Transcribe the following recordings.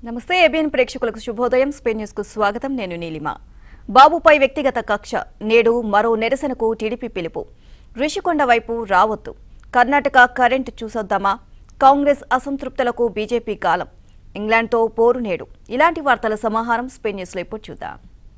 నమస్తే ఏబిఎన్ ప్రేక్షకులకు శుభోదయం స్పెయిన్ న్యూస్ కు స్వాగతం నేను నీలిమ బాబుపై వ్యక్తిగత కక్ష నేడు మరో నిరసనకు టీడీపీ పిలుపు రిషికొండ వైపు రావద్దు కర్ణాటక కరెంట్ చూసొద్దామా కాంగ్రెస్ అసంతృప్తులకు బీజేపీ కాలం ఇంగ్లాండ్తో పోరు నేడు ఇలాంటి వార్తల సమాహారం స్పెయిన్ న్యూస్లో ఇప్పుడు చూద్దాం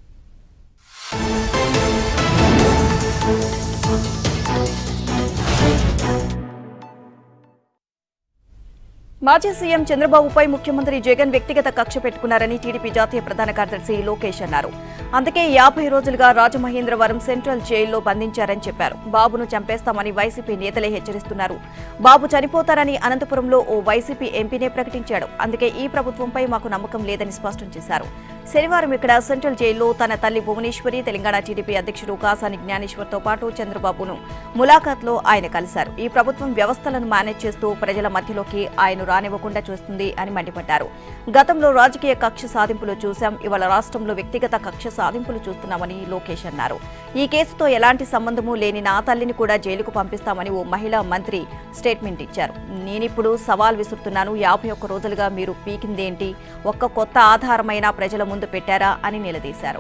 మాజీ సీఎం చంద్రబాబుపై ముఖ్యమంత్రి జగన్ వ్యక్తిగత కక్ష పెట్టుకున్నారని టీడీపీ జాతీయ ప్రధాన కార్యదర్శి లోకేష్ అన్నారు అందుకే యాభై రోజులుగా రాజమహేంద్రవరం సెంట్రల్ జైల్లో బంధించారని చెప్పారు బాబును చంపేస్తామని వైసీపీ నేతలే హెచ్చరిస్తున్నారు బాబు చనిపోతారని అనంతపురంలో ఓ వైసీపీ ఎంపీనే ప్రకటించాడు అందుకే ఈ ప్రభుత్వంపై మాకు నమ్మకం లేదని స్పష్టం చేశారు శనివారం ఇక్కడ సెంట్రల్ జైల్లో తన తల్లి భువనేశ్వరి తెలంగాణ టీడీపీ అధ్యక్షుడు కాసాని జ్ఞానేశ్వర్తో పాటు చంద్రబాబును ములాఖాత్లో ఆయన కలిశారు ఈ ప్రభుత్వం వ్యవస్థలను మేనేజ్ చేస్తూ ప్రజల మధ్యలోకి ఆయన రానివ్వకుండా చూస్తుంది అని మండిపడ్డారు గతంలో రాజకీయ కక్ష సాధింపులు చూశాం ఇవాళ రాష్ట్రంలో వ్యక్తిగత కక్ష సాధింపులు చూస్తున్నామని లోకేష్ అన్నారు ఈ కేసుతో ఎలాంటి సంబంధము లేని నా తల్లిని కూడా జైలుకు పంపిస్తామని ఓ మహిళా మంత్రి స్టేట్మెంట్ ఇచ్చారు నేనిప్పుడు సవాల్ విసురుతున్నాను యాభై ఒక్క రోజులుగా మీరు పీకిందేంటి ఒక్క కొత్త ఆధారమైన ప్రజల ముందు పెట్టారా అని నిలదీశారు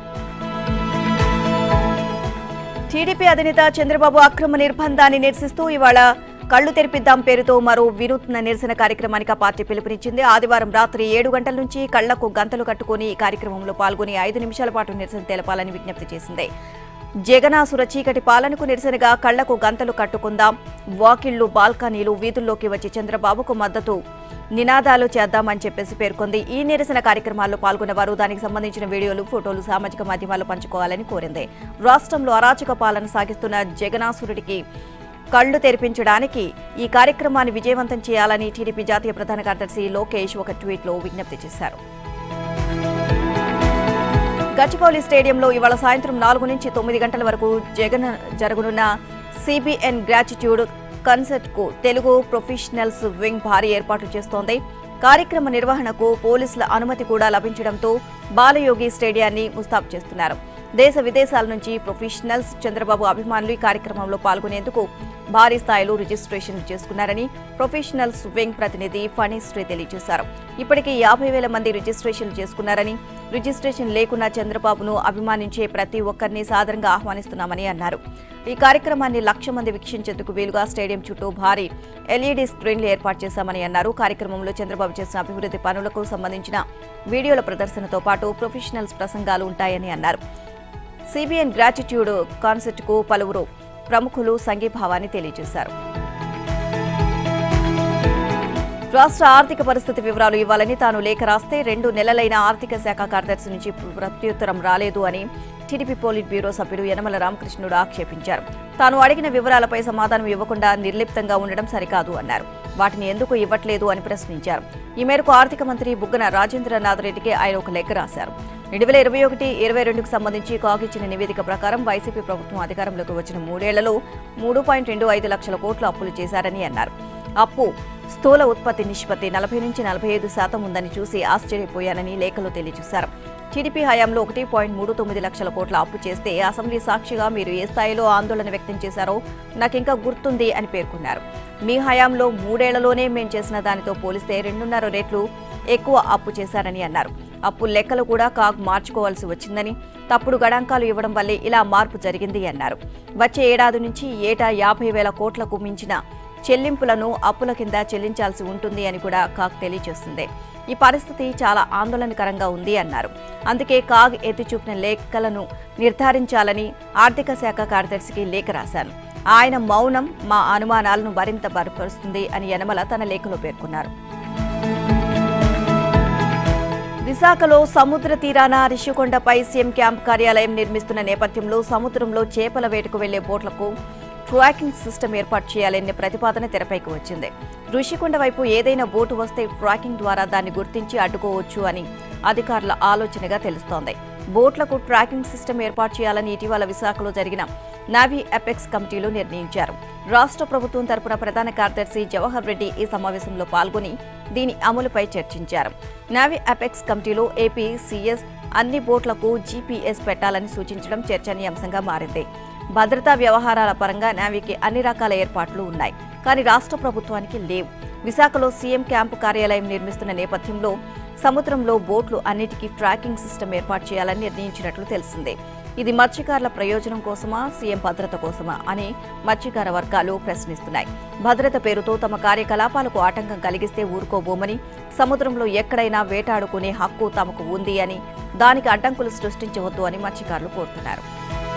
టీడీపీ అధినేత చంద్రబాబు అక్రమ నిర్బంధాన్ని నిరసిస్తూ ఇవాళ కళ్లు తెరిపిద్దాం పేరుతో మరో వినూత్న నిరసన కార్యక్రమానికి ఆ పార్టీ పిలుపునిచ్చింది ఆదివారం రాత్రి ఏడు గంటల నుంచి కళ్లకు గంతలు కట్టుకుని ఈ కార్యక్రమంలో పాల్గొని ఐదు నిమిషాల పాటు నిరసన తెలపాలని విజ్ఞప్తి చేసింది జగనాసుర చీకటి పాలనకు నిరసనగా కళ్లకు గంతలు కట్టుకుందాం వాకిళ్లు బాల్కనీలు వీధుల్లోకి వచ్చి చంద్రబాబుకు మద్దతు నినాదాలు చేద్దామని చెప్పేసి పేర్కొంది ఈ నిరసన కార్యక్రమాల్లో పాల్గొన్న వారు దానికి సంబంధించిన వీడియోలు ఫోటోలు సామాజిక మాధ్యమాల్లో పంచుకోవాలని కోరింది రాష్ట్రంలో అరాచక పాలన సాగిస్తున్న జగనాసురుడికి కళ్లు తెరిపించడానికి ఈ కార్యక్రమాన్ని విజయవంతం చేయాలని టీడీపీ జాతీయ ప్రధాన కార్యదర్శి లోకేష్ ఒక ట్వీట్లో విజ్ఞప్తి చేశారు గచ్చిబౌలి స్టేడియంలో ఇవాళ సాయంత్రం నాలుగు నుంచి తొమ్మిది గంటల వరకు జగన్ జరగనున్న సిబిఎన్ గ్రాటిట్యూడ్ కన్సర్ట్ కు తెలుగు ప్రొఫెషనల్స్ వింగ్ భారీ ఏర్పాట్లు చేస్తోంది కార్యక్రమ నిర్వహణకు పోలీసుల అనుమతి కూడా లభించడంతో బాలయోగి స్టేడియాన్ని ముస్తాబు చేస్తున్నారు దేశ విదేశాల నుంచి ప్రొఫెషనల్స్ చంద్రబాబు అభిమానులు ఈ కార్యక్రమంలో పాల్గొనేందుకు భారీ స్థాయిలో రిజిస్ట్రేషన్ చేసుకున్నారని ప్రొఫెషనల్స్ వింగ్ ప్రతినిధి ఫణిశ్రీ తెలియజేశారు ఇప్పటికే యాభై వేల మంది రిజిస్ట్రేషన్ చేసుకున్నారని రిజిస్ట్రేషన్ లేకున్నా చంద్రబాబును అభిమానించే ప్రతి ఒక్కరిని సాదరంగా ఆహ్వానిస్తున్నామని అన్నారు ఈ కార్యక్రమాన్ని లక్ష మంది వీక్షించేందుకు వీలుగా స్టేడియం చుట్టూ భారీ ఎల్ఈడీ స్క్రీన్లు ఏర్పాటు చేశామని అన్నారు కార్యక్రమంలో చంద్రబాబు చేసిన అభివృద్ధి పనులకు సంబంధించిన వీడియోల ప్రదర్శనతో పాటు ప్రొఫెషనల్స్ ప్రసంగాలు ఉంటాయని అన్నారు సిబిఎన్ గ్రాటిట్యూడ్ కాన్సెప్ట్కు పలువురు ప్రముఖులు సంఘీభావాన్ని తెలియజేశారు రాష్ట్ర ఆర్థిక పరిస్థితి వివరాలు ఇవ్వాలని తాను లేఖ రాస్తే రెండు నెలలైన ఆర్థిక శాఖ కార్యదర్శి నుంచి ప్రత్యుత్తరం రాలేదు అని టీడీపీ పోలిట్ బ్యూరో సభ్యుడు యనమల రామకృష్ణుడు ఆక్షేపించారు తాను అడిగిన వివరాలపై సమాధానం ఇవ్వకుండా నిర్లిప్తంగా ఉండడం సరికాదు అన్నారు వాటిని ఎందుకు ఇవ్వట్లేదు అని ప్రశ్నించారు ఈ మేరకు ఆర్థిక మంత్రి బుగ్గన రాజేంద్రనాథ్ రెడ్డికి ఆయన ఒక లేఖ రాశారు రెండు వేల ఇరవై ఒకటి ఇరవై రెండుకు సంబంధించి కాగ్ ఇచ్చిన నివేదిక ప్రకారం వైసీపీ ప్రభుత్వం అధికారంలోకి వచ్చిన మూడేళ్లలో మూడు పాయింట్ రెండు ఐదు లక్షల కోట్ల అప్పులు చేశారని అన్నారు అప్పు స్థూల ఉత్పత్తి నిష్పత్తి నలభై నుంచి నలభై ఐదు శాతం ఉందని చూసి ఆశ్చర్యపోయానని లేఖలో తెలియజేశారు టీడీపీ హయాంలో ఒకటి పాయింట్ మూడు తొమ్మిది లక్షల కోట్ల అప్పు చేస్తే అసెంబ్లీ సాక్షిగా మీరు ఏ స్థాయిలో ఆందోళన వ్యక్తం చేశారో నాకింకా గుర్తుంది అని పేర్కొన్నారు మీ హయాంలో మూడేళ్లలోనే మేం చేసిన దానితో పోలిస్తే రెండున్నర రెట్లు ఎక్కువ అప్పు చేశారని అన్నారు అప్పు లెక్కలు కూడా కాగ్ మార్చుకోవాల్సి వచ్చిందని తప్పుడు గణాంకాలు ఇవ్వడం వల్లే ఇలా మార్పు జరిగింది అన్నారు వచ్చే ఏడాది నుంచి ఏటా యాభై వేల కోట్లకు మించిన చెల్లింపులను అప్పుల కింద చెల్లించాల్సి ఉంటుంది అని కూడా కాగ్ తెలియజేస్తుంది ఈ పరిస్థితి చాలా ఆందోళనకరంగా ఉంది అన్నారు అందుకే కాగ్ ఎత్తి చూపిన లేఖలను నిర్ధారించాలని ఆర్థిక శాఖ కార్యదర్శికి లేఖ రాశాను ఆయన మౌనం మా అనుమానాలను మరింత బలపరుస్తుంది అని యనమల తన లేఖలో పేర్కొన్నారు విశాఖలో సముద్ర తీరాన రిషికొండపై సీఎం క్యాంప్ కార్యాలయం నిర్మిస్తున్న నేపథ్యంలో సముద్రంలో చేపల వేటకు వెళ్లే బోట్లకు ట్రాకింగ్ సిస్టమ్ ఏర్పాటు చేయాలనే ప్రతిపాదన తెరపైకి వచ్చింది ఋషికొండ వైపు ఏదైనా బోటు వస్తే ట్రాకింగ్ ద్వారా దాన్ని గుర్తించి అడ్డుకోవచ్చు అని అధికారుల ఆలోచనగా తెలుస్తోంది బోట్లకు ట్రాకింగ్ సిస్టమ్ ఏర్పాటు చేయాలని ఇటీవల విశాఖలో జరిగిన నావీ అపెక్స్ కమిటీలో నిర్ణయించారు రాష్ట్ర ప్రభుత్వం తరపున ప్రధాన కార్యదర్శి జవహర్ రెడ్డి ఈ సమావేశంలో పాల్గొని దీని అమలుపై చర్చించారు నావీ అపెక్స్ కమిటీలో ఏపీ సీఎస్ అన్ని బోట్లకు జీపీఎస్ పెట్టాలని సూచించడం చర్చనీయాంశంగా మారింది భద్రతా వ్యవహారాల పరంగా నావీకి అన్ని రకాల ఏర్పాట్లు ఉన్నాయి కానీ రాష్ట్ర ప్రభుత్వానికి లేవు విశాఖలో సీఎం క్యాంపు కార్యాలయం నిర్మిస్తున్న నేపథ్యంలో సముద్రంలో బోట్లు అన్నిటికీ ట్రాకింగ్ సిస్టమ్ ఏర్పాటు చేయాలని నిర్ణయించినట్లు తెలిసిందే ఇది మత్స్యకారుల ప్రయోజనం కోసమా సీఎం భద్రత కోసమా అని మత్స్యకార వర్గాలు ప్రశ్నిస్తున్నాయి భద్రత పేరుతో తమ కార్యకలాపాలకు ఆటంకం కలిగిస్తే ఊరుకోబోమని సముద్రంలో ఎక్కడైనా వేటాడుకునే హక్కు తమకు ఉంది అని దానికి అడ్డంకులు సృష్టించవద్దు అని మత్స్యకారులు కోరుతున్నారు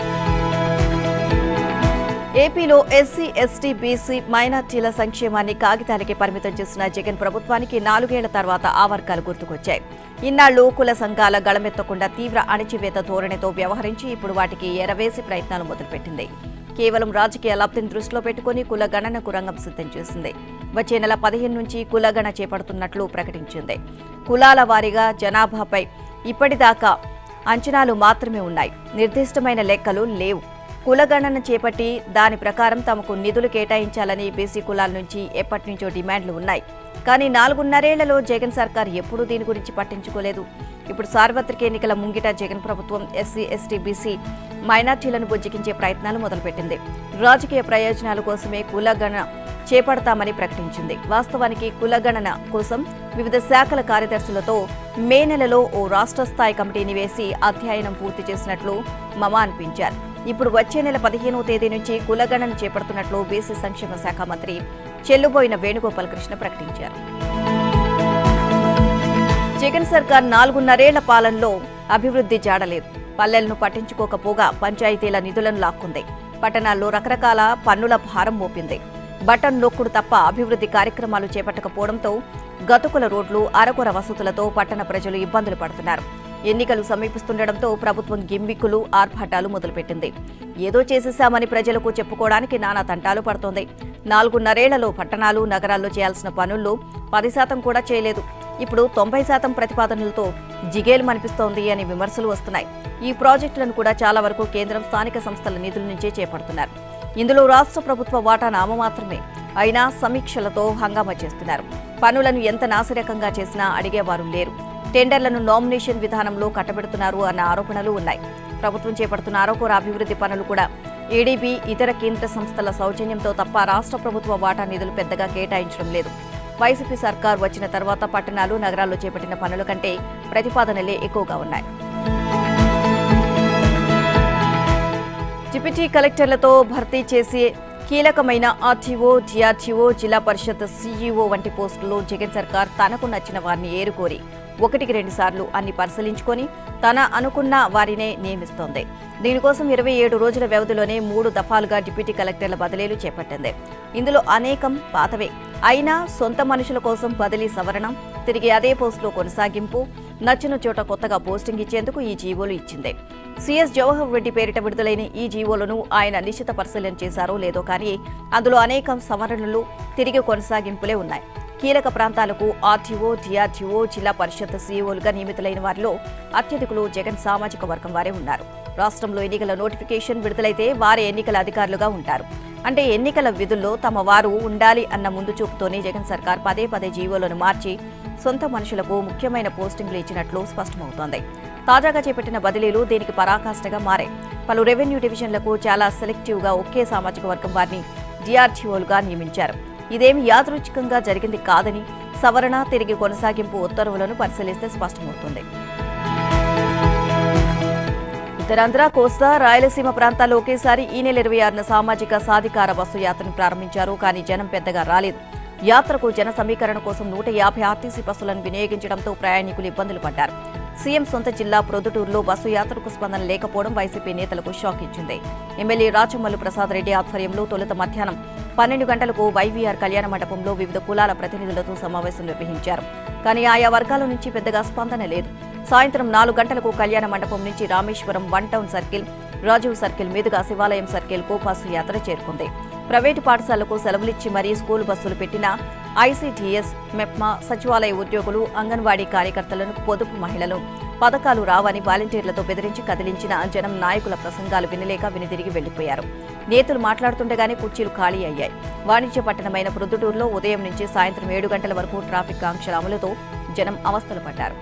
ఏపీలో ఎస్సీ ఎస్టీ బీసీ మైనార్టీల సంక్షేమాన్ని కాగితాలకి పరిమితం చేసిన జగన్ ప్రభుత్వానికి నాలుగేళ్ల తర్వాత ఆ వర్గాలు గుర్తుకొచ్చాయి ఇన్నాళ్లు కుల సంఘాల గళమెత్తకుండా తీవ్ర అణచివేత ధోరణితో వ్యవహరించి ఇప్పుడు వాటికి ఎరవేసి ప్రయత్నాలు మొదలుపెట్టింది కేవలం రాజకీయ లబ్ధిని దృష్టిలో పెట్టుకుని కుల గణనకు రంగం సిద్ధం చేసింది వచ్చే నెల పదిహేను నుంచి కులగణ చేపడుతున్నట్లు ప్రకటించింది కులాల వారీగా జనాభాపై ఇప్పటిదాకా అంచనాలు మాత్రమే ఉన్నాయి నిర్దిష్టమైన లెక్కలు లేవు కులగణన చేపట్టి దాని ప్రకారం తమకు నిధులు కేటాయించాలని బీసీ కులాల నుంచి ఎప్పటి నుంచో డిమాండ్లు ఉన్నాయి కానీ నాలుగున్నరేళ్లలో జగన్ సర్కార్ ఎప్పుడూ దీని గురించి పట్టించుకోలేదు ఇప్పుడు సార్వత్రిక ఎన్నికల ముంగిట జగన్ ప్రభుత్వం ఎస్సీ ఎస్టీ బీసీ మైనార్టీలను బుజ్జగించే ప్రయత్నాలు మొదలుపెట్టింది రాజకీయ ప్రయోజనాల కోసమే కులగణన చేపడతామని ప్రకటించింది వాస్తవానికి కులగణన కోసం వివిధ శాఖల కార్యదర్శులతో మే నెలలో ఓ రాష్ట్ర స్థాయి కమిటీని వేసి అధ్యయనం పూర్తి చేసినట్లు మమా అనిపించారు ఇప్పుడు వచ్చే నెల పదిహేనవ తేదీ నుంచి కులగణన చేపడుతున్నట్లు బీసీ సంక్షేమ శాఖ మంత్రి చెల్లుబోయిన వేణుగోపాల్ కృష్ణ ప్రకటించారు జగన్ సర్కార్ నాలుగున్నరేళ్ల పాలనలో అభివృద్ధి జాడలేదు పల్లెలను పట్టించుకోకపోగా పంచాయతీల నిధులను లాక్కుంది పట్టణాల్లో రకరకాల పన్నుల భారం మోపింది బటన్ నొక్కుడు తప్ప అభివృద్ధి కార్యక్రమాలు చేపట్టకపోవడంతో గతుకుల రోడ్లు అరకొర వసతులతో పట్టణ ప్రజలు ఇబ్బందులు పడుతున్నారు ఎన్నికలు సమీపిస్తుండటంతో ప్రభుత్వం గిమ్మిక్కులు ఆర్భాటాలు మొదలుపెట్టింది ఏదో చేసేశామని ప్రజలకు చెప్పుకోవడానికి నానా తంటాలు పడుతోంది నాలుగున్నరేళ్లలో పట్టణాలు నగరాల్లో చేయాల్సిన పనుల్లో పది శాతం కూడా చేయలేదు ఇప్పుడు తొంభై శాతం ప్రతిపాదనలతో జిగేలు మనిపిస్తోంది అని విమర్శలు వస్తున్నాయి ఈ ప్రాజెక్టులను కూడా చాలా వరకు కేంద్రం స్థానిక సంస్థల నిధుల నుంచే చేపడుతున్నారు ఇందులో రాష్ట్ర ప్రభుత్వ వాటా నామమాత్రమే అయినా సమీక్షలతో హంగామా చేస్తున్నారు పనులను ఎంత నాసిరకంగా చేసినా అడిగేవారు లేరు టెండర్లను నామినేషన్ విధానంలో కట్టబెడుతున్నారు అన్న ఆరోపణలు ఉన్నాయి ప్రభుత్వం చేపడుతున్న ఆరోపణ అభివృద్ధి పనులు కూడా ఏడీబీ ఇతర కేంద్ర సంస్థల సౌజన్యంతో తప్ప రాష్ట్ర ప్రభుత్వ వాటా నిధులు పెద్దగా కేటాయించడం లేదు వైసీపీ సర్కార్ వచ్చిన తర్వాత పట్టణాలు నగరాల్లో చేపట్టిన పనుల కంటే ప్రతిపాదనలే ఎక్కువగా ఉన్నాయి డిప్యూటీ కలెక్టర్లతో భర్తీ చేసి కీలకమైన ఆర్టీఓ డిఆర్టీఓ జిల్లా పరిషత్ సీఈఓ వంటి పోస్టుల్లో జగన్ సర్కార్ తనకు నచ్చిన వారిని ఏరుకోరి ఒకటికి రెండు సార్లు అన్ని పరిశీలించుకొని తన అనుకున్న వారినే నియమిస్తోంది దీనికోసం ఇరవై ఏడు రోజుల వ్యవధిలోనే మూడు దఫాలుగా డిప్యూటీ కలెక్టర్ల బదిలీలు చేపట్టింది ఇందులో అనేకం పాతవే అయినా సొంత మనుషుల కోసం బదిలీ సవరణ తిరిగి అదే పోస్టులో కొనసాగింపు నచ్చిన చోట కొత్తగా పోస్టింగ్ ఇచ్చేందుకు ఈ జీవోలు ఇచ్చింది సీఎస్ జవహర్ రెడ్డి పేరిట విడుదలైన ఈ జీవోలను ఆయన నిశ్చిత పరిశీలన చేశారో లేదో కానీ అందులో అనేక సవరణలు తిరిగి కొనసాగింపులే ఉన్నాయి కీలక ప్రాంతాలకు ఆర్టీఓ డిఆర్టీఓ జిల్లా పరిషత్ సీఈఓలుగా నియమితులైన వారిలో అత్యధికులు జగన్ సామాజిక వర్గం వారే ఉన్నారు రాష్ట్రంలో ఎన్నికల నోటిఫికేషన్ విడుదలైతే వారే ఎన్నికల అధికారులుగా ఉంటారు అంటే ఎన్నికల విధుల్లో తమ వారు ఉండాలి అన్న ముందు చూపుతోనే జగన్ సర్కార్ పదే పదే జీవోలను మార్చి సొంత మనుషులకు ముఖ్యమైన పోస్టింగ్లు ఇచ్చినట్లు స్పష్టమవుతోంది తాజాగా చేపట్టిన బదిలీలు దీనికి పరాకాష్ఠగా మారాయి పలు రెవెన్యూ డివిజన్లకు చాలా సెలెక్టివ్గా ఒకే సామాజిక వర్గం వారిని డిఆర్టీఓలుగా నియమించారు ఇదేమి యాదృచ్ఛికంగా జరిగింది కాదని సవరణ తిరిగి కొనసాగింపు ఉత్తర్వులను పరిశీలిస్తే స్పష్టమవుతుంది ఉత్తరాంధ్ర కోస్తా రాయలసీమ ప్రాంతాల్లో ఒకేసారి ఈ నెల ఇరవై ఆరున సామాజిక సాధికార బస్సు యాత్రను ప్రారంభించారు కానీ జనం పెద్దగా రాలేదు యాత్రకు జన సమీకరణ కోసం నూట యాభై ఆర్టీసీ బస్సులను వినియోగించడంతో ప్రయాణికులు ఇబ్బందులు పడ్డారు సీఎం సొంత జిల్లా ప్రొద్దుటూరులో బస్సు యాత్రకు స్పందన లేకపోవడం వైసీపీ నేతలకు షాక్ ఇచ్చింది ఎమ్మెల్యే రాచమల్లు ప్రసాద్ రెడ్డి ఆధ్వర్యంలో తొలుత మధ్యాహ్నం పన్నెండు గంటలకు వైవీఆర్ కళ్యాణ మండపంలో వివిధ కులాల ప్రతినిధులతో సమావేశం నిర్వహించారు కానీ ఆయా వర్గాల నుంచి పెద్దగా స్పందన లేదు సాయంత్రం నాలుగు గంటలకు కళ్యాణ మండపం నుంచి Rameswaram one town circle Rajiv circle మీదుగా శివాలయం సర్కిల్ కు బస్సు యాత్ర చేరుకుంది ప్రైవేటు పాఠశాలకు సెలవులిచ్చి మరీ స్కూల్ బస్సులు పెట్టిన ఐసీటీఎస్ మెప్మా సచివాలయ ఉద్యోగులు అంగన్వాడీ కార్యకర్తలను పొదుపు మహిళలు పథకాలు రావని వాలంటీర్లతో బెదిరించి కదిలించిన జనం నాయకుల ప్రసంగాలు వినలేక వినితిరిగి వెళ్లిపోయారు నేతలు మాట్లాడుతుండగానే కుర్చీలు ఖాళీ అయ్యాయి వాణిజ్య పట్టణమైన ప్రొద్దుటూరులో ఉదయం నుంచి సాయంత్రం ఏడు గంటల వరకు ట్రాఫిక్ ఆంక్షల అమలుతో జనం అవస్థలు పడ్డారు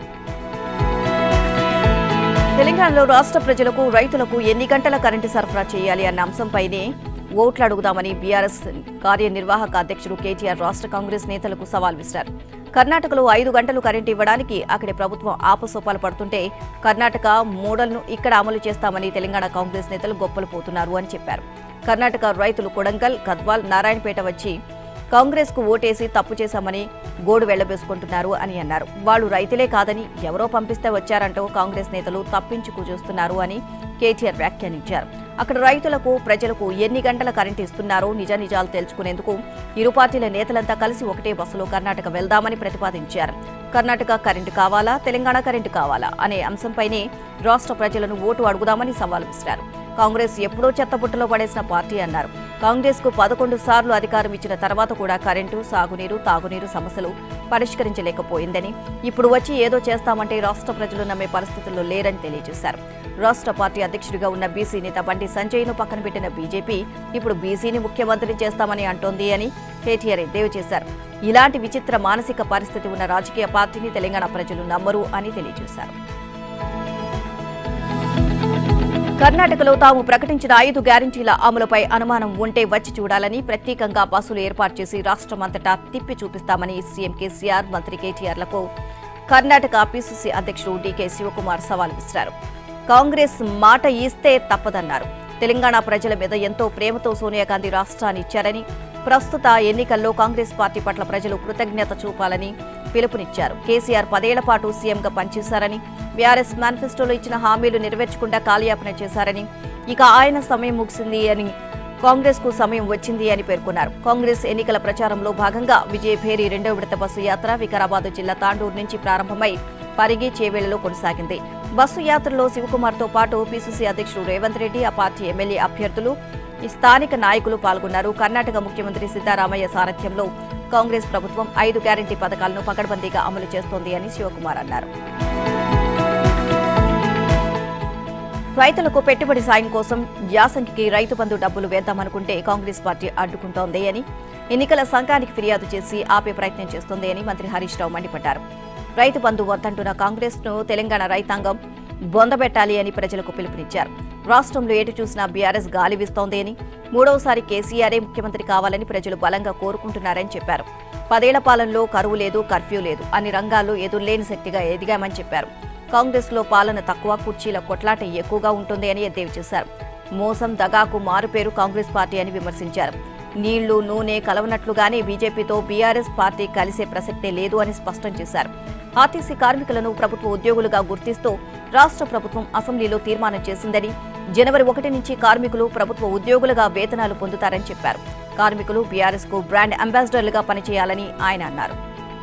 తెలంగాణలో రాష్ట్ర ప్రజలకు రైతులకు ఎన్ని గంటల కరెంటు సరఫరా చేయాలి అన్న అంశంపైనే ఓట్లు అడుగుదామని బీఆర్ఎస్ కార్యనిర్వాహక అధ్యక్షుడు కేటీఆర్ రాష్ట్ర కాంగ్రెస్ నేతలకు సవాల్ విసిరారు కర్ణాటకలో ఐదు గంటలు కరెంటు ఇవ్వడానికి అక్కడి ప్రభుత్వం ఆపసోపాలు పడుతుంటే కర్ణాటక మోడల్ను ఇక్కడ అమలు చేస్తామని తెలంగాణ కాంగ్రెస్ నేతలు గొప్పలు పోతున్నారు అని చెప్పారు కర్ణాటక రైతులు కొడంగల్ గద్వాల్ నారాయణపేట వచ్చి కాంగ్రెస్ కు ఓటేసి తప్పు చేశామని గోడు వెళ్లబేసుకుంటున్నారు అని అన్నారు వాళ్ళు రైతులే కాదని ఎవరో పంపిస్తే వచ్చారంటూ కాంగ్రెస్ నేతలు తప్పించుకు చూస్తున్నారు అని కేటీఆర్ వ్యాఖ్యానించారు అక్కడ రైతులకు ప్రజలకు ఎన్ని గంటల కరెంటు ఇస్తున్నారో నిజ నిజాలు తెలుసుకునేందుకు ఇరు పార్టీల నేతలంతా కలిసి ఒకటే బస్సులో కర్ణాటక వెళ్దామని ప్రతిపాదించారు కర్ణాటక కరెంటు కావాలా తెలంగాణ కరెంటు కావాలా అనే అంశంపైనే రాష్ట్ర ప్రజలను ఓటు అడుగుదామని సవాల్ విసిరారు కాంగ్రెస్ ఎప్పుడో చెత్తబుట్టలో పడేసిన పార్టీ అన్నారు కాంగ్రెస్ కు పదకొండు సార్లు అధికారం ఇచ్చిన తర్వాత కూడా కరెంటు సాగునీరు తాగునీరు సమస్యలు పరిష్కరించలేకపోయిందని ఇప్పుడు వచ్చి ఏదో చేస్తామంటే రాష్ట్ర ప్రజలు నమ్మే పరిస్థితుల్లో లేరని తెలియజేశారు రాష్ట్ర పార్టీ అధ్యక్షుడిగా ఉన్న బీసీ నేత బండి సంజయ్ను పక్కన పెట్టిన బీజేపీ ఇప్పుడు బీసీని ముఖ్యమంత్రి చేస్తామని అంటోంది అని కేటీఆర్ ఎద్దేవా చేశారు ఇలాంటి విచిత్ర మానసిక పరిస్థితి ఉన్న రాజకీయ పార్టీని తెలంగాణ ప్రజలు నమ్మరు అని తెలియజేశారు కర్ణాటకలో తాము ప్రకటించిన ఐదు గ్యారంటీల అమలుపై అనుమానం ఉంటే వచ్చి చూడాలని ప్రత్యేకంగా బస్సులు ఏర్పాటు చేసి రాష్ట్రమంతటా తిప్పి చూపిస్తామని సీఎం కేసీఆర్ మంత్రి కేటీఆర్లకు కర్ణాటక పీసీసీ అధ్యక్షుడు డీకే శివకుమార్ సవాల్ విసిరారు కాంగ్రెస్ మాట ఇస్తే తప్పదన్నారు తెలంగాణ ప్రజల మీద ఎంతో ప్రేమతో సోనియా గాంధీ రాష్ట్రాన్ని ఇచ్చారని ప్రస్తుత ఎన్నికల్లో కాంగ్రెస్ పార్టీ పట్ల ప్రజలు కృతజ్ఞత చూపాలని పిలుపునిచ్చారు కేసీఆర్ పదేళ్ల పాటు సీఎంగా పనిచేశారని బీఆర్ఎస్ మేనిఫెస్టోలో ఇచ్చిన హామీలు నెరవేర్చకుండా కాలయాపన చేశారని ఇక ఆయన సమయం ముగిసింది అని కాంగ్రెస్ కు సమయం వచ్చింది అని పేర్కొన్నారు కాంగ్రెస్ ఎన్నికల ప్రచారంలో భాగంగా విజయభేరి రెండో విడత బస్సు యాత్ర వికారాబాద్ జిల్లా తాండూరు నుంచి ప్రారంభమై పరిగి చేవేళ్లలో కొనసాగింది బస్సు యాత్రలో శివకుమార్తో పాటు పీసీసీ అధ్యక్షుడు రేవంత్ రెడ్డి ఆ పార్టీ ఎమ్మెల్యే అభ్యర్థులు ఈ స్థానిక నాయకులు పాల్గొన్నారు కర్ణాటక ముఖ్యమంత్రి సిద్దారామయ్య సారథ్యంలో కాంగ్రెస్ ప్రభుత్వం ఐదు గ్యారంటీ పథకాలను పకడ్బందీగా అమలు చేస్తోంది అని శివకుమార్ అన్నారు రైతులకు పెట్టుబడి సాయం కోసం యాసంగికి రైతు బంధు డబ్బులు వేద్దామనుకుంటే కాంగ్రెస్ పార్టీ అడ్డుకుంటోంది అని ఎన్నికల సంఘానికి ఫిర్యాదు చేసి ఆపే ప్రయత్నం చేస్తోంది అని మంత్రి హరీష్ రావు మండిపడ్డారు రైతు బంధు వద్దంటున్న కాంగ్రెస్ ను తెలంగాణ రైతాంగం బొందబెట్టాలి అని ప్రజలకు పిలుపునిచ్చారు రాష్ట్రంలో ఎటు చూసినా బీఆర్ఎస్ గాలి వీస్తోంది అని మూడవసారి కేసీఆరే ముఖ్యమంత్రి కావాలని ప్రజలు బలంగా కోరుకుంటున్నారని చెప్పారు పదేళ్ల పాలనలో కరువు లేదు కర్ఫ్యూ లేదు అన్ని రంగాల్లో ఎదురులేని శక్తిగా ఎదిగామని చెప్పారు కాంగ్రెస్ లో పాలన తక్కువ కుర్చీల కొట్లాట ఎక్కువగా ఉంటుంది అని ఎద్దేవి చేశారు మోసం దగాకు మారుపేరు కాంగ్రెస్ పార్టీ అని విమర్శించారు నీళ్లు నూనె కలవనట్లుగానే బీజేపీతో బీఆర్ఎస్ పార్టీ కలిసే ప్రసక్తే లేదు అని స్పష్టం చేశారు ఆర్టీసీ కార్మికులను ప్రభుత్వ ఉద్యోగులుగా గుర్తిస్తూ రాష్ట్ర ప్రభుత్వం అసెంబ్లీలో తీర్మానం చేసిందని జనవరి ఒకటి నుంచి కార్మికులు ప్రభుత్వ ఉద్యోగులుగా వేతనాలు పొందుతారని చెప్పారు కార్మికులు బీఆర్ఎస్ కు బ్రాండ్ అంబాసిడర్లుగా పనిచేయాలని ఆయన అన్నారు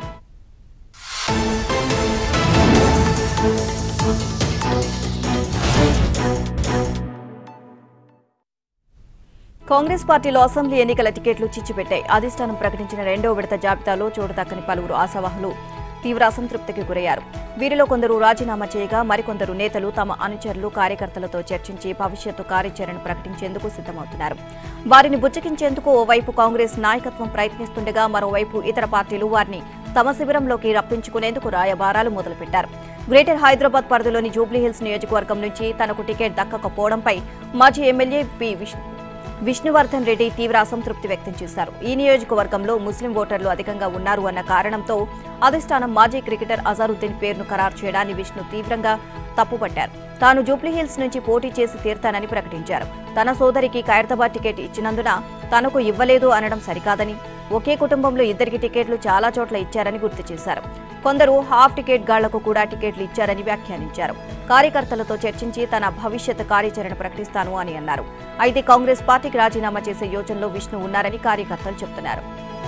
కాంగ్రెస్ పార్టీలో అసెంబ్లీ ఎన్నికల టికెట్లు చిచ్చుపెట్టాయి అధిష్టానం ప్రకటించిన రెండో విడత జాబితాలో చోటు దక్కని పలువురు ఆశావాహులు తీవ్ర అసంతృప్తికి గురయ్యారు వీరిలో కొందరు రాజీనామా చేయగా మరికొందరు నేతలు తమ అనుచరులు కార్యకర్తలతో చర్చించి భవిష్యత్తు కార్యాచరణ ప్రకటించేందుకు సిద్ధమవుతున్నారు వారిని బుచ్చగించేందుకు ఓవైపు కాంగ్రెస్ నాయకత్వం ప్రయత్నిస్తుండగా మరోవైపు ఇతర పార్టీలు వారిని తమ శిబిరంలోకి రప్పించుకునేందుకు రాయబారాలు మొదలుపెట్టారు గ్రేటర్ హైదరాబాద్ పరిధిలోని జూబ్లీహిల్స్ నియోజకవర్గం నుంచి తనకు టికెట్ దక్కకపోవడంపై మాజీ ఎమ్మెల్యే పి విష్ణు విష్ణువర్ధన్ రెడ్డి తీవ్ర అసంతృప్తి వ్యక్తం చేశారు ఈ నియోజకవర్గంలో ముస్లిం ఓటర్లు అధికంగా ఉన్నారు అన్న కారణంతో అధిష్టానం మాజీ క్రికెటర్ అజారుద్దీన్ పేరును ఖరారు చేయడాన్ని విష్ణు తీవ్రంగా తప్పుపట్టారు తాను జూబ్లీహిల్స్ నుంచి పోటీ చేసి తీరుతానని ప్రకటించారు తన సోదరికి ఖైరతాబాద్ టికెట్ ఇచ్చినందున తనకు ఇవ్వలేదు అనడం సరికాదని ఒకే కుటుంబంలో ఇద్దరికి టికెట్లు చాలా చోట్ల ఇచ్చారని గుర్తు చేశారు కొందరు హాఫ్ టికెట్ గాళ్లకు కూడా టికెట్లు ఇచ్చారని వ్యాఖ్యానించారు కార్యకర్తలతో చర్చించి తన భవిష్యత్ కార్యాచరణ ప్రకటిస్తాను అని అన్నారు అయితే కాంగ్రెస్ పార్టీకి రాజీనామా చేసే యోచనలో విష్ణు ఉన్నారని కార్యకర్తలు చెబుతున్నారు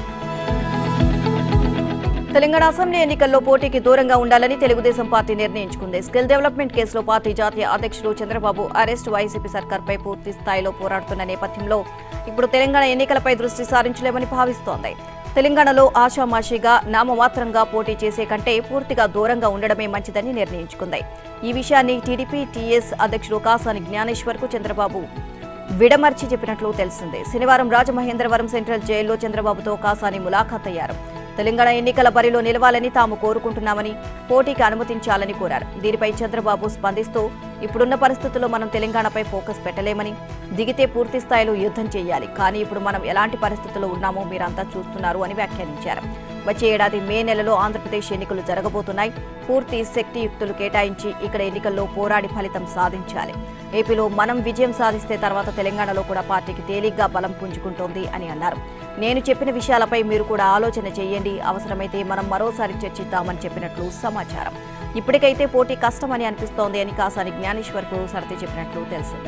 తెలంగాణ అసెంబ్లీ ఎన్నికల్లో పోటీకి దూరంగా ఉండాలని తెలుగుదేశం పార్టీ నిర్ణయించుకుంది స్కిల్ డెవలప్మెంట్ కేసులో పార్టీ జాతీయ అధ్యక్షుడు చంద్రబాబు అరెస్ట్ వైసీపీ సర్కార్పై పూర్తి స్థాయిలో పోరాడుతున్న నేపథ్యంలో ఇప్పుడు తెలంగాణ ఎన్నికలపై దృష్టి సారించలేమని భావిస్తోంది తెలంగాణలో ఆషామాషిగా నామమాత్రంగా పోటీ చేసే కంటే పూర్తిగా దూరంగా ఉండడమే మంచిదని నిర్ణయించుకుంది ఈ విషయాన్ని టీడీపీ టీఎస్ అధ్యక్షుడు కాసాని జ్ఞానేశ్వర్కు చంద్రబాబు విడమర్చి చెప్పినట్లు తెలిసిందే శనివారం రాజమహేంద్రవరం సెంట్రల్ జైల్లో చంద్రబాబుతో కాసాని ములాఖాత్ అయ్యారు తెలంగాణ ఎన్నికల బరిలో నిలవాలని తాము కోరుకుంటున్నామని పోటీకి అనుమతించాలని కోరారు దీనిపై చంద్రబాబు స్పందిస్తూ ఇప్పుడున్న పరిస్థితుల్లో మనం తెలంగాణపై ఫోకస్ పెట్టలేమని దిగితే పూర్తి స్థాయిలో యుద్ధం చేయాలి కానీ ఇప్పుడు మనం ఎలాంటి పరిస్థితుల్లో ఉన్నామో మీరంతా చూస్తున్నారు అని వ్యాఖ్యానించారు వచ్చే ఏడాది మే నెలలో ఆంధ్రప్రదేశ్ ఎన్నికలు జరగబోతున్నాయి పూర్తి శక్తియుక్తులు కేటాయించి ఇక్కడ ఎన్నికల్లో పోరాడి ఫలితం సాధించాలి ఏపీలో మనం విజయం సాధిస్తే తర్వాత తెలంగాణలో కూడా పార్టీకి తేలిగ్గా బలం పుంజుకుంటోంది అని అన్నారు నేను చెప్పిన విషయాలపై మీరు కూడా ఆలోచన చేయండి అవసరమైతే మనం మరోసారి చర్చిద్దామని చెప్పినట్లు సమాచారం ఇప్పటికైతే పోటీ కష్టమని అనిపిస్తోంది అని కాసాని జ్ఞానేశ్వర్కు సర్ది చెప్పినట్లు తెలిసింది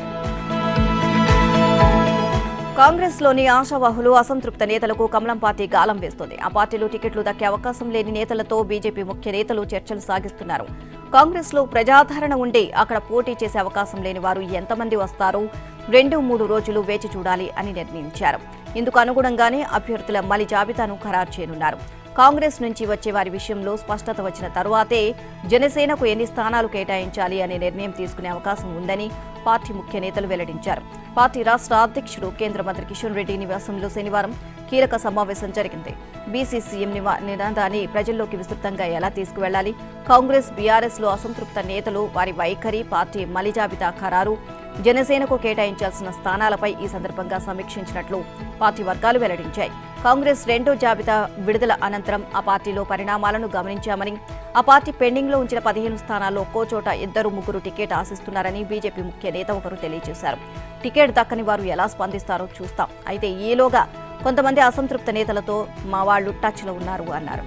కాంగ్రెస్లోని ఆశావాహులు అసంతృప్త నేతలకు కమలం పార్టీ గాలం వేస్తోంది ఆ పార్టీలో టికెట్లు దక్కే అవకాశం లేని నేతలతో బీజేపీ ముఖ్య నేతలు చర్చలు సాగిస్తున్నారు కాంగ్రెస్లో ప్రజాదరణ ఉండి అక్కడ పోటీ చేసే అవకాశం లేని వారు ఎంతమంది వస్తారో రెండు మూడు రోజులు వేచి చూడాలి అని నిర్ణయించారు ఇందుకు అనుగుణంగానే అభ్యర్థుల మలి జాబితాను ఖరారు చేయనున్నారు కాంగ్రెస్ నుంచి వచ్చే వారి విషయంలో స్పష్టత వచ్చిన తరువాతే జనసేనకు ఎన్ని స్థానాలు కేటాయించాలి అనే నిర్ణయం తీసుకునే అవకాశం ఉందని పార్టీ ముఖ్య నేతలు వెల్లడించారు పార్టీ రాష్ట్ర అధ్యక్షుడు కేంద్ర మంత్రి కిషన్ రెడ్డి నివాసంలో శనివారం కీలక సమావేశం జరిగింది బీసీ సీఎం నివా- నినాదాన్ని ప్రజల్లోకి విస్తృతంగా ఎలా తీసుకువెళ్లాలి కాంగ్రెస్ బీఆర్ఎస్ లో అసంతృప్త నేతలు వారి వైఖరి పార్టీ మలి జాబితా ఖరారు జనసేనకు కేటాయించాల్సిన స్థానాలపై ఈ సందర్భంగా సమీక్షించినట్లు పార్టీ వర్గాలు వెల్లడించాయి కాంగ్రెస్ రెండో జాబితా విడుదల అనంతరం ఆ పార్టీలో పరిణామాలను గమనించామని ఆ పార్టీ పెండింగ్ లో ఉంచిన పదిహేను స్థానాల్లో ఒక్కో చోట ఇద్దరు ముగ్గురు టికెట్ ఆశిస్తున్నారని బీజేపీ ముఖ్య నేత ఒకరు తెలియజేశారు టికెట్ దక్కని వారు ఎలా స్పందిస్తారో చూస్తాం అయితే ఈలోగా కొంతమంది అసంతృప్త నేతలతో మా వాళ్లు టచ్ లో ఉన్నారు అన్నారు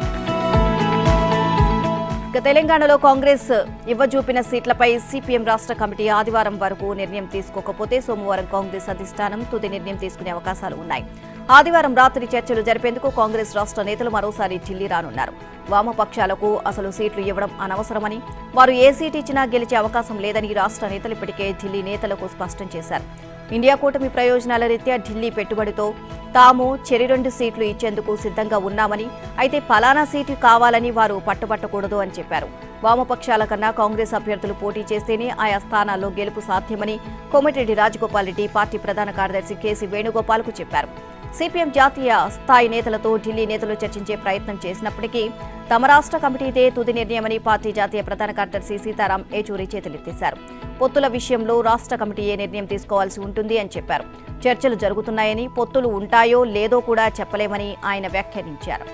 ఇక తెలంగాణలో కాంగ్రెస్ ఇవ్వజూపిన సీట్లపై సిపిఎం రాష్ట్ర కమిటీ ఆదివారం వరకు నిర్ణయం తీసుకోకపోతే సోమవారం కాంగ్రెస్ అధిష్టానం తుది నిర్ణయం తీసుకునే అవకాశాలు ఉన్నాయి ఆదివారం రాత్రి చర్చలు జరిపేందుకు కాంగ్రెస్ రాష్ట్ర నేతలు మరోసారి ఢిల్లీ రానున్నారు వామపక్షాలకు అసలు సీట్లు ఇవ్వడం అనవసరమని వారు ఏ సీటు ఇచ్చినా గెలిచే అవకాశం లేదని రాష్ట్ర నేతలు ఇప్పటికే ఢిల్లీ నేతలకు స్పష్టం చేశారు ఇండియా కూటమి ప్రయోజనాల రీత్యా ఢిల్లీ పెట్టుబడితో తాము చెరి రెండు సీట్లు ఇచ్చేందుకు సిద్ధంగా ఉన్నామని అయితే పలానా సీటు కావాలని వారు పట్టుబట్టకూడదు అని చెప్పారు వామపక్షాల కన్నా కాంగ్రెస్ అభ్యర్థులు పోటీ చేస్తేనే ఆయా స్థానాల్లో గెలుపు సాధ్యమని కోమటిరెడ్డి రాజగోపాల్ రెడ్డి పార్టీ ప్రధాన కార్యదర్శి కేసీ వేణుగోపాల్కు చెప్పారు సిపిఎం జాతీయ స్థాయి నేతలతో ఢిల్లీ నేతలు చర్చించే ప్రయత్నం చేసినప్పటికీ తమ రాష్ట్ర కమిటీదే తుది నిర్ణయమని పార్టీ జాతీయ ప్రధాన కార్యదర్శి సీతారాం ఏచూరి చేతులెత్తేశారు పొత్తుల విషయంలో రాష్ట్ర కమిటీయే నిర్ణయం తీసుకోవాల్సి ఉంటుంది అని చెప్పారు చర్చలు జరుగుతున్నాయని పొత్తులు ఉంటాయో లేదో కూడా చెప్పలేమని ఆయన వ్యాఖ్యానించారు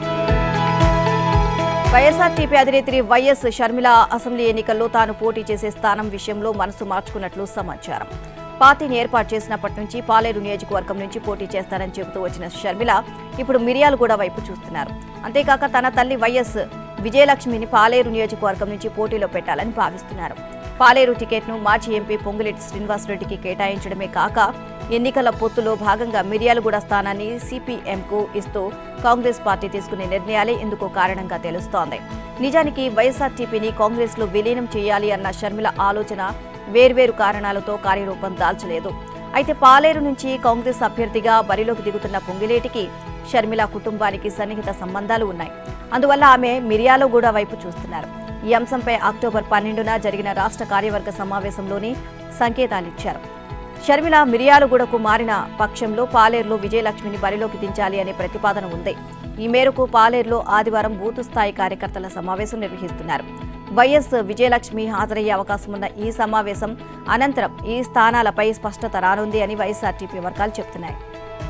వైఎస్ఆర్టీపీ అధినేత్రి వైఎస్ షర్మిల అసెంబ్లీ ఎన్నికల్లో తాను పోటీ చేసే స్థానం విషయంలో మనసు మార్చుకున్నట్లు సమాచారం పార్టీని ఏర్పాటు చేసినప్పటి నుంచి పాలేరు నియోజకవర్గం నుంచి పోటీ చేస్తానని చెబుతూ వచ్చిన షర్మిల ఇప్పుడు మిర్యాలగూడ వైపు చూస్తున్నారు అంతేకాక తన తల్లి వైఎస్ విజయలక్ష్మిని పాలేరు నియోజకవర్గం నుంచి పోటీలో పెట్టాలని భావిస్తున్నారు పాలేరు టికెట్ను మాజీ ఎంపీ పొంగులేటి శ్రీనివాసరెడ్డికి కేటాయించడమే కాక ఎన్నికల పొత్తులో భాగంగా మిర్యాలగూడ స్థానాన్ని సిపిఎంకు ఇస్తూ కాంగ్రెస్ పార్టీ తీసుకునే నిర్ణయాలే ఇందుకు కారణంగా తెలుస్తోంది నిజానికి వైఎస్ఆర్టీపీని కాంగ్రెస్లో విలీనం చేయాలి అన్న షర్మిల ఆలోచన వేర్వేరు కారణాలతో కార్యరూపం దాల్చలేదు అయితే పాలేరు నుంచి కాంగ్రెస్ అభ్యర్థిగా బరిలోకి దిగుతున్న పొంగిలేటికి షర్మిల కుటుంబానికి సన్నిహిత సంబంధాలు ఉన్నాయి అందువల్ల ఆమె మిర్యాలగూడ వైపు చూస్తున్నారు ఈ అంశంపై అక్టోబర్ పన్నెండున జరిగిన రాష్ట్ర కార్యవర్గ సమావేశంలోని సంకేతాలిచ్చారు షర్మిల మిర్యాలగూడకు మారిన పక్షంలో పాలేరులో విజయలక్ష్మిని బరిలోకి దించాలి అనే ప్రతిపాదన ఉంది ఈ మేరకు పాలేరులో ఆదివారం బూతు స్థాయి కార్యకర్తల సమావేశం నిర్వహిస్తున్నారు వైఎస్ విజయలక్ష్మి హాజరయ్యే అవకాశం ఉన్న ఈ సమావేశం అనంతరం ఈ స్థానాలపై స్పష్టత రానుంది అని వైఎస్ఆర్టీపీ వర్గాలు చెబుతున్నాయి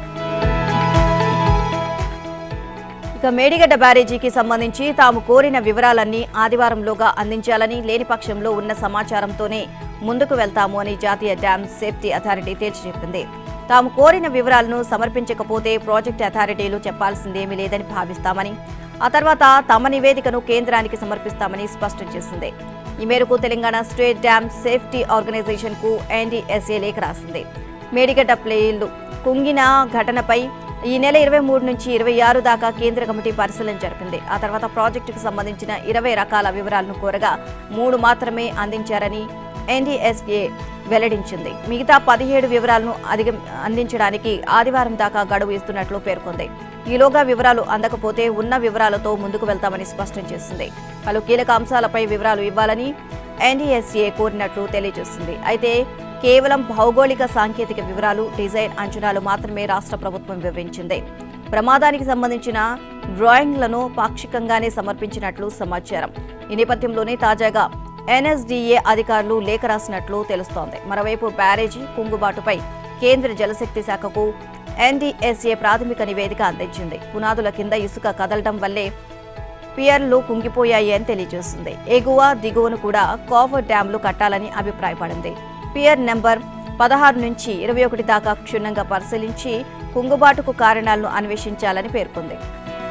ఇక మేడిగడ్డ బ్యారేజీకి సంబంధించి తాము కోరిన వివరాలన్నీ ఆదివారంలోగా అందించాలని లేని పక్షంలో ఉన్న సమాచారంతోనే ముందుకు వెళ్తాము అని జాతీయ డ్యామ్ సేఫ్టీ అథారిటీ తేల్చి చెప్పింది తాము కోరిన వివరాలను సమర్పించకపోతే ప్రాజెక్టు అథారిటీలు చెప్పాల్సిందేమీ లేదని భావిస్తామని ఆ తర్వాత తమ నివేదికను కేంద్రానికి సమర్పిస్తామని స్పష్టం చేసింది ఈ మేరకు Telangana state dam safety organization కు ఎన్డీఎస్ఏ లేఖ రాసింది మేడిగడ్డ ప్లేయిలు కుంగిన ఘటనపై ఈ నెల ఇరవై మూడు నుంచి ఇరవై ఆరు దాకా కేంద్ర కమిటీ పరిశీలన జరిపింది ఆ తర్వాత ప్రాజెక్టుకు సంబంధించిన ఇరవై రకాల వివరాలను కోరగా మూడు మాత్రమే అందించారని ఎన్డీఎస్ఏ వెల్లడించింది మిగతా పదిహేడు వివరాలను అధిగ అందించడానికి ఆదివారం దాకా గడువు ఇస్తున్నట్లు పేర్కొంది ఈలోగా వివరాలు అందకపోతే ఉన్న వివరాలతో ముందుకు వెళ్తామని స్పష్టం చేసింది పలు కీలక అంశాలపై వివరాలు ఇవ్వాలని ఎన్డీఎస్ఏ కోరినట్లు తెలియజేసింది అయితే కేవలం భౌగోళిక సాంకేతిక వివరాలు డిజైన్ అంచనాలు మాత్రమే రాష్ట్ర ప్రభుత్వం వివరించింది ప్రమాదానికి సంబంధించిన డ్రాయింగ్లను పాక్షికంగానే సమర్పించినట్లు సమాచారం ఈ నేపథ్యంలోనే తాజాగా ఎన్ఎస్డీఏ అధికారులు లేఖ రాసినట్లు తెలుస్తోంది మరోవైపు బ్యారేజీ కుంగుబాటుపై కేంద్ర జలశక్తి శాఖకు ఎన్డీఎస్ఏ ప్రాథమిక నివేదిక అందించింది పునాదుల కింద ఇసుక కదలడం వల్లే పియర్లు కుంగిపోయాయి అని తెలియజేస్తుంది ఎగువ దిగువను కూడా కోఫర్ డ్యాంలు కట్టాలని అభిప్రాయపడింది పియర్ నెంబర్ పదహారు నుంచి ఇరవై ఒకటి దాకా క్షుణ్ణంగా పరిశీలించి కుంగుబాటుకు కారణాలను అన్వేషించాలని పేర్కొంది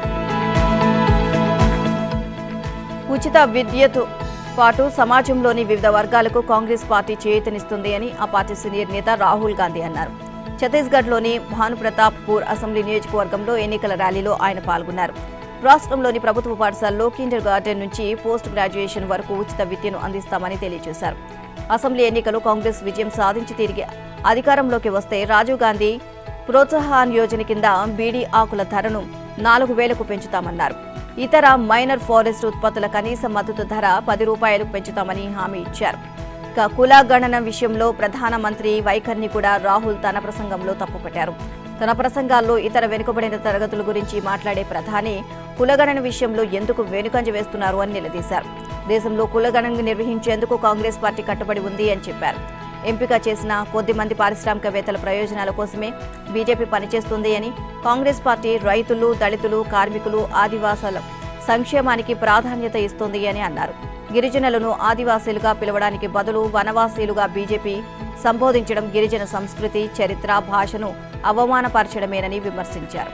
ఉచిత విద్యతో పాటు సమాజంలోని వివిధ వర్గాలకు కాంగ్రెస్ పార్టీ చేయూతనిస్తుంది అని ఆ పార్టీ సీనియర్ నేత రాహుల్ గాంధీ అన్నారు ఛత్తీస్గఢ్లోని భానుప్రతాప్పూర్ అసెంబ్లీ నియోజకవర్గంలో ఎన్నికల ర్యాలీలో ఆయన పాల్గొన్నారు రాష్ట్రంలోని ప్రభుత్వ పాఠశాలలో కిండర్ గార్డెన్ నుంచి పోస్ట్ గ్రాడ్యుయేషన్ వరకు ఉచిత విద్యను అందిస్తామని తెలియజేశారు అసెంబ్లీ ఎన్నికలు కాంగ్రెస్ విజయం సాధించి తిరిగి అధికారంలోకి వస్తే రాజీవ్ గాంధీ ప్రోత్సాహన్ యోజన కింద బీడీ ఆకుల ధరను నాలుగు వేలకు పెంచుతామన్నారు ఇతర మైనర్ ఫారెస్ట్ ఉత్పత్తుల కనీస మద్దతు ధర పది రూపాయలకు పెంచుతామని హామీ ఇచ్చారు ఇక కుల గణన విషయంలో ప్రధానమంత్రి వైఖరిని కూడా రాహుల్ తన ప్రసంగంలో తప్పుపట్టారు తన ప్రసంగాల్లో ఇతర వెనుకబడిన తరగతుల గురించి మాట్లాడే ప్రధాని కులగణన విషయంలో ఎందుకు వెనుకంజ వేస్తున్నారు అని నిలదీశారు దేశంలో కులగణన నిర్వహించేందుకు కాంగ్రెస్ పార్టీ కట్టుబడి ఉంది అని చెప్పారు ఎంపిక చేసిన కొద్ది మంది పారిశ్రామికవేత్తల ప్రయోజనాల కోసమే బీజేపీ పనిచేస్తుంది అని కాంగ్రెస్ పార్టీ రైతులు దళితులు కార్మికులు ఆదివాసుల సంక్షేమానికి ప్రాధాన్యత ఇస్తోంది అని అన్నారు గిరిజనులను ఆదివాసీలుగా పిలవడానికి బదులు వనవాసీలుగా బీజేపీ సంబోధించడం గిరిజన సంస్కృతి చరిత్ర భాషను అవమానపరచడమేనని విమర్శించారు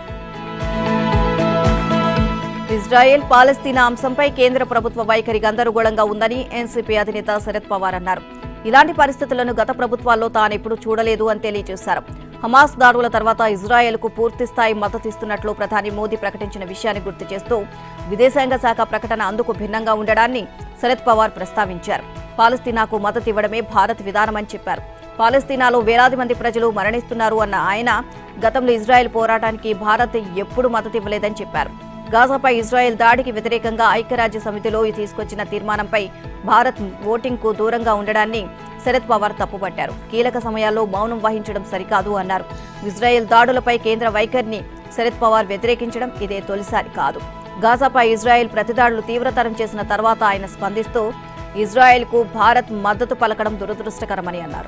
ఇజ్రాయెల్ పాలస్తీనా అంశంపై కేంద్ర ప్రభుత్వ వైఖరి గందరగోళంగా ఉందని ఎన్సీపీ అధినేత శరద్ పవార్ అన్నారు ఇలాంటి పరిస్థితులను గత ప్రభుత్వాల్లో తానెప్పుడు చూడలేదు అని తెలియజేశారు హమాస్ దాడుల తర్వాత ఇజ్రాయెల్కు పూర్తి స్థాయి మద్దతిస్తున్నట్లు ప్రధాని మోదీ ప్రకటించిన విషయాన్ని గుర్తు చేస్తూ విదేశాంగ శాఖ ప్రకటన అందుకు భిన్నంగా ఉండడాన్ని శరద్ పవార్ ప్రస్తావించారు పాలస్తీనాకు మద్దతు ఇవ్వడమే భారత్ విధానమని చెప్పారు పాలస్తీనాలో వేలాది మంది ప్రజలు మరణిస్తున్నారు అన్న ఆయన గతంలో ఇజ్రాయెల్ పోరాటానికి భారత్ ఎప్పుడు మద్దతు ఇవ్వలేదని చెప్పారు గాజాపై ఇజ్రాయెల్ దాడికి వ్యతిరేకంగా ఐక్యరాజ్య సమితిలో తీసుకొచ్చిన తీర్మానంపై భారత్ ఓటింగ్కు దూరంగా ఉండడాన్ని శరద్ పవార్ తప్పుపట్టారు కీలక సమయాల్లో మౌనం వహించడం సరికాదు అన్నారు ఇజ్రాయెల్ దాడులపై కేంద్ర వైఖరిని శరద్ పవార్ వ్యతిరేకించడం ఇదే తొలిసారి కాదు గాజాపై ఇజ్రాయెల్ ప్రతిదాడులు తీవ్రతరం చేసిన తర్వాత ఆయన స్పందిస్తూ ఇజ్రాయెల్కు భారత్ మద్దతు పలకడం దురదృష్టకరమని అన్నారు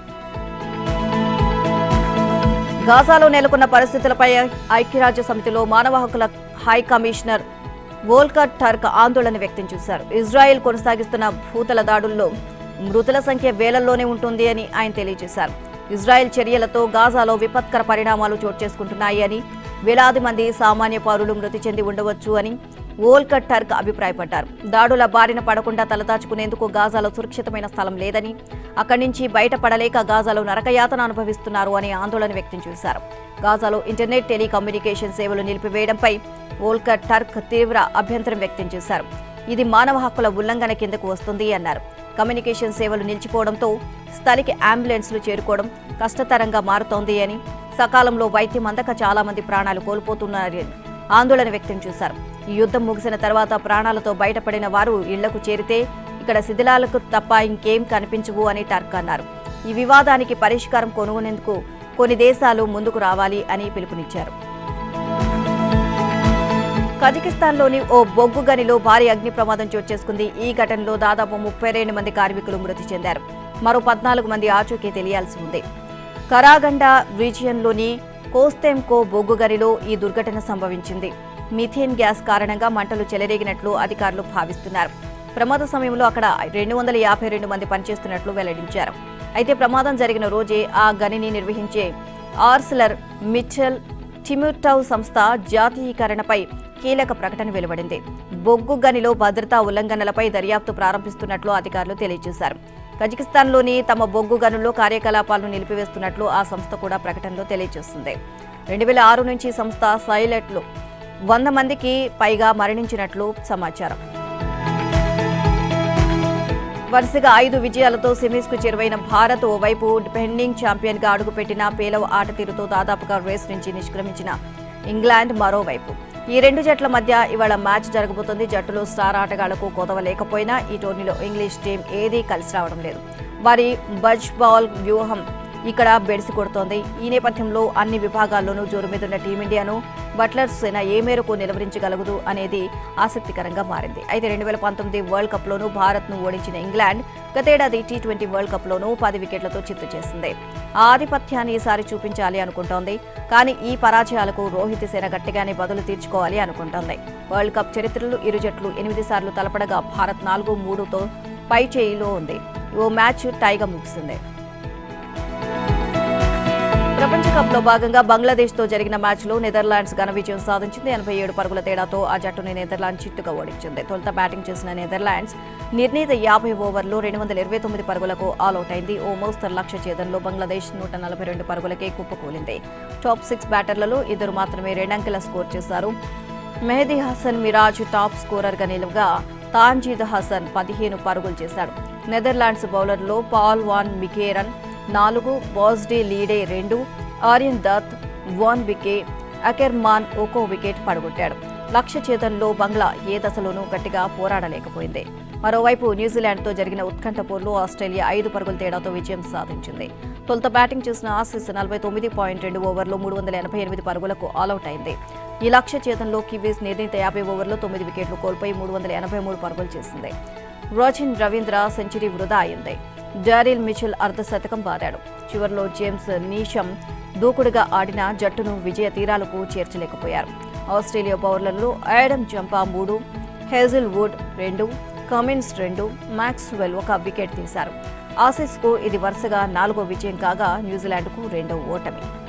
గాజాలో నెలకొన్న పరిస్థితులపై ఐక్యరాజ్య సమితిలో మానవ హక్కుల హై కమిషనర్ వోల్కర్ టర్క్ ఆందోళన వ్యక్తం చేశారు ఇజ్రాయెల్ కొనసాగిస్తున్న భూతల దాడుల్లో మృతుల సంఖ్య వేలల్లోనే ఉంటుంది అని ఆయన తెలియజేశారు ఇజ్రాయెల్ చర్యలతో గాజాలో విపత్కర పరిణామాలు చోటు చేసుకుంటున్నాయి అని వేలాది మంది సామాన్య పౌరులు మృతి చెంది ఉండవచ్చు అని వోల్కర్ టర్క్ అభిప్రాయపడ్డారు దాడుల బారిన పడకుండా తలదాచుకునేందుకు గాజాలో సురక్షితమైన స్థలం లేదని అక్కడి నుంచి బయటపడలేక గాజాలో నరకయాతన అనుభవిస్తున్నారు అని ఆందోళన వ్యక్తం చేశారు గాజాలో ఇంటర్నెట్ టెలికమ్యూనికేషన్ సేవలు నిలిపివేయడంపై వోల్కర్ టర్క్ తీవ్ర అభ్యంతరం వ్యక్తం చేశారు ఇది మానవ హక్కుల ఉల్లంఘన కిందకు వస్తుంది అన్నారు కమ్యూనికేషన్ సేవలు నిలిచిపోవడంతో స్థలికి అంబులెన్స్లు చేరుకోవడం కష్టతరంగా మారుతోంది అని సకాలంలో వైద్యం అందక చాలా మంది ప్రాణాలు కోల్పోతున్నారని ఆందోళన వ్యక్తం చేశారు ఈ యుద్ధం ముగిసిన తర్వాత ప్రాణాలతో బయటపడిన వారు ఇళ్లకు చేరితే ఇక్కడ శిథిలాలకు తప్ప ఇంకేం కనిపించవు అని టర్క్ అన్నారు ఈ వివాదానికి పరిష్కారం కొనుగొనేందుకు కొన్ని దేశాలు ముందుకు రావాలి అని పిలుపునిచ్చారు కజకిస్తాన్లోని ఓ బొగ్గు గనిలో భారీ అగ్ని ప్రమాదం చోటు చేసుకుంది ఈ ఘటనలో దాదాపు ముప్పై రెండు మంది కార్మికులు మృతి చెందారు మరో పద్నాలుగు మంది ఆచూకీ తెలియాల్సి ఉంది కరాగండ రీజియన్లోని కోస్తెంకో బొగ్గు గనిలో ఈ దుర్ఘటన సంభవించింది మిథేన్ గ్యాస్ కారణంగా మంటలు చెలరేగినట్లు అధికారులు భావిస్తున్నారు ప్రమాద సమయంలో అక్కడ రెండు వందల యాభై రెండు మంది పనిచేస్తున్నట్లు వెల్లడించారు అయితే ప్రమాదం జరిగిన రోజే ఆ గనిని నిర్వహించే ఆర్సిలర్ మిచెల్ టిమ్యూటౌ సంస్థ జాతీయీకరణపై కీలక ప్రకటన వెలువడింది బొగ్గు గనిలో భద్రతా ఉల్లంఘనలపై దర్యాప్తు ప్రారంభిస్తున్నట్లు అధికారులు తెలియజేశారు కజకిస్తాన్లోని తమ బొగ్గు గనుల్లో కార్యకలాపాలను నిలిపివేస్తున్నట్లు ఆ సంస్థ కూడా ప్రకటనలో తెలియజేస్తుంది రెండు వేల ఆరు నుంచి ఈ సంస్థ సైలెట్లు వంద మందికి పైగా మరణించినట్లు సమాచారం వరుసగా ఐదు విజయాలతో సెమీస్ కు చేరువైన భారత్ ఓవైపు డిఫెండింగ్ ఛాంపియన్ గా అడుగుపెట్టిన పేలవ ఆట తీరుతో దాదాపుగా రేస్ నుంచి నిష్క్రమించిన ఇంగ్లాండ్ మరోవైపు ఈ రెండు జట్ల మధ్య ఇవాళ మ్యాచ్ జరగబోతోంది జట్టులో స్టార్ ఆటగాళ్లకు కొదవ లేకపోయినా ఈ టోర్నీలో ఇంగ్లీష్ టీం ఏదీ కలిసి రావడం లేదు వారి బజ్ బాల్ వ్యూహం ఇక్కడ బెడిసి కొడుతోంది ఈ నేపథ్యంలో అన్ని విభాగాల్లోనూ జోరు మీదున్న టీమిండియాను బట్లర్ సేన ఏ మేరకు నిలవరించగలదు అనేది ఆసక్తికరంగా మారింది అయితే రెండు వేల పంతొమ్మిది వరల్డ్ కప్లోనూ భారత్ను ఓడించిన ఇంగ్లాండ్ గతేడాది టీ ట్వంటీ వరల్డ్ కప్లోనూ పది వికెట్లతో చిత్తు చేసింది ఆ ఆధిపత్యాన్ని ఈసారి చూపించాలి అనుకుంటోంది కానీ ఈ పరాజయాలకు రోహిత్ సేన గట్టిగానే బదులు తీర్చుకోవాలి అనుకుంటోంది వరల్డ్ కప్ చరిత్రలో ఇరు జట్లు ఎనిమిది సార్లు తలపడగా భారత్ నాలుగు మూడుతో పై చేయిలో ఉంది ఓ మ్యాచ్ టైగా ముగిసింది ప్రపంచ కప్ లో భాగంగా బంగ్లాదేశ్ తో జరిగిన మ్యాచ్ లో నెదర్లాండ్స్ ఘన విజయం సాధించింది ఎనభై ఏడు పరుగుల తేడాతో ఆ జట్టుని నెదర్లాండ్ చిట్టుగా ఓడించింది తొలుత బ్యాటింగ్ చేసిన నెదర్లాండ్స్ నిర్ణీత యాభై ఓవర్లో రెండు వందల ఇరవై తొమ్మిది పరుగులకు ఆల్అౌట్ అయింది ఓ మోస్తరు లక్ష్య ఛేదంలో బంగ్లాదేశ్ నూట నలభై రెండు పరుగులకే కుప్పకూలింది టాప్ సిక్స్ బ్యాటర్లలో ఇద్దరు మాత్రమే రెండంకెల స్కోర్ చేశారు మెహదీ హసన్ మిరాజ్ టాప్ స్కోరర్గా నిలువగా తాంజీద్ హసన్ పదిహేను పరుగులు చేశాడు నెదర్లాండ్స్ బౌలర్లో పాల్ వాన్ మికేరన్ నాలుగు బాస్డే లీడే రెండు Aryan Dutt van Beek Ackermann ఒక్కో వికెట్ పడగొట్టాడు లక్ష్య ఛేదంలో బంగ్లా ఏ దశలోనూ గట్టిగా పోరాడలేకపోయింది మరోవైపు న్యూజిలాండ్తో జరిగిన ఉత్కంఠ పోర్లో ఆస్ట్రేలియా ఐదు పరుగుల తేడాతో విజయం సాధించింది తొలుత బ్యాటింగ్ చేసిన ఆసీస్ నలభై తొమ్మిది పాయింట్ రెండు ఓవర్లో మూడు వందల ఎనభై ఎనిమిది పరుగులకు ఆల్అౌట్ అయింది ఈ లక్ష్య ఛేదంలో కివీస్ నిర్ణీత యాభై ఓవర్లో తొమ్మిది వికెట్లు కోల్పోయి మూడు వందల ఎనభై మూడు పరుగులు చేసింది రోచిన్ రవీంద్ర సెంచరీ వృధా అయింది డారిల్ మిచిల్ అర్ధ శతకం బాదాడు చివరిలో జేమ్స్ నీషం దూకుడుగా ఆడిన జట్టును విజయ తీరాలకు చేర్చలేకపోయారు ఆస్ట్రేలియా బౌలర్లు యాడమ్ జంపా మూడు హేజిల్ వుడ్ రెండు కమిన్స్ రెండు మ్యాక్స్వెల్ ఒక వికెట్ తీశారు ఆసీస్కు ఇది వరుసగా నాలుగో విజయం కాగా న్యూజిలాండ్కు రెండో ఓటమి